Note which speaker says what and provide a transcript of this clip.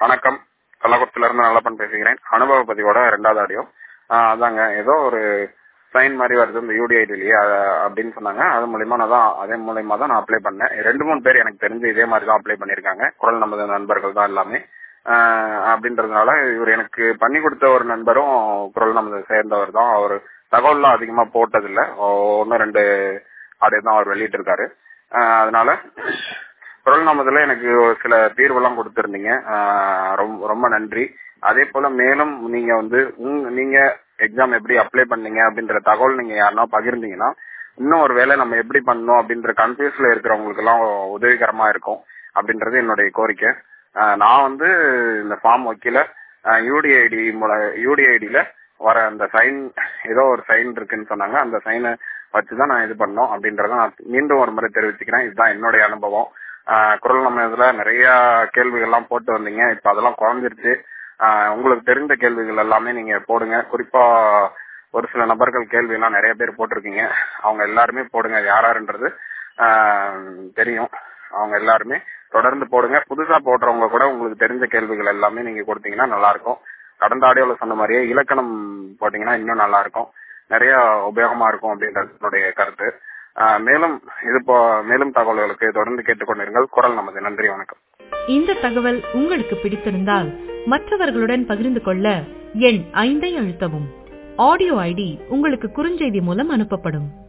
Speaker 1: வணக்கம் கள்ளக்குறிச்சில இருந்து நல்லப்பன் பேசுகிறேன் அனுபவ பதிவோட ரெண்டாவது ஆடியோ அதாங்க ஏதோ ஒரு சைன் மாதிரி வருது இந்த யூடிஐடிலேயே அப்படின்னு சொன்னாங்க அது மூலியமா நான் தான் அதே மூலியமா தான் நான் அப்ளை பண்ணேன் ரெண்டு மூணு பேர் எனக்கு தெரிஞ்சு இதே மாதிரி தான் அப்ளை பண்ணியிருக்காங்க குரல் நமது நண்பர்கள் தான் எல்லாமே ஆஹ் அப்படின்றதுனால இவர் எனக்கு பண்ணி கொடுத்த ஒரு நண்பரும் குரல் நமது சேர்ந்தவர் தான் அவர் தகவல்லாம் அதிகமா போட்டதில்லை ஒன்னு ரெண்டு ஆடியோ தான் அவர் வெளியிட்டிருக்காரு ஆஹ் அதனால குரல் நாமத்துல எனக்கு ஒரு சில தீர்வெல்லாம் கொடுத்திருந்தீங்க ஆஹ் ரொம்ப ரொம்ப நன்றி அதே போல மேலும் நீங்க வந்து உங்க நீங்க எக்ஸாம் எப்படி அப்ளை பண்ணீங்க அப்படின்ற தகவல் நீங்க யாருன்னா பகிர்ந்தீங்கன்னா இன்னும் ஒரு வேலை நம்ம எப்படி பண்ணணும் அப்படின்ற கன்ஃபியூஸ்ல இருக்கிறவங்களுக்கு எல்லாம் உதவிகரமா இருக்கும் அப்படின்றது என்னுடைய கோரிக்கை ஆஹ் நான் வந்து இந்த ஃபார்ம் வைக்கல யூடிஐடி மூல யூடிஐடியில வர அந்த சைன் ஏதோ ஒரு சைன் இருக்குன்னு சொன்னாங்க அந்த சைனை வச்சுதான் நான் இது பண்ணோம் அப்படின்றத நான் மீண்டும் ஒரு முறை தெரிவிச்சுக்கிறேன் இதுதான் என்னுடைய அனுபவம் ஆஹ் குரல் நம்ம இதுல நிறைய கேள்விகள்லாம் போட்டு வந்தீங்க இப்ப அதெல்லாம் குறைஞ்சிருச்சு ஆஹ் உங்களுக்கு தெரிந்த கேள்விகள் எல்லாமே நீங்க போடுங்க குறிப்பா ஒரு சில நபர்கள் கேள்வி எல்லாம் நிறைய பேர் போட்டிருக்கீங்க அவங்க எல்லாருமே போடுங்க யாராருன்றது தெரியும் அவங்க எல்லாருமே தொடர்ந்து போடுங்க புதுசா போடுறவங்க கூட உங்களுக்கு தெரிஞ்ச கேள்விகள் எல்லாமே நீங்க கொடுத்தீங்கன்னா நல்லா இருக்கும் கடந்த ஆடியோல சொன்ன மாதிரியே இலக்கணம் போட்டீங்கன்னா இன்னும் நல்லா இருக்கும் நிறைய உபயோகமா இருக்கும் அப்படின்றது என்னுடைய கருத்து மேலும் இது போ மேலும் தகவல்களுக்கு தொடர்ந்து கேட்டுக்கொண்டிருங்கள் குரல் நமது நன்றி வணக்கம்
Speaker 2: இந்த தகவல் உங்களுக்கு பிடித்திருந்தால் மற்றவர்களுடன் பகிர்ந்து கொள்ள எண் ஐந்தை அழுத்தவும் ஆடியோ ஐடி உங்களுக்கு குறுஞ்செய்தி மூலம் அனுப்பப்படும்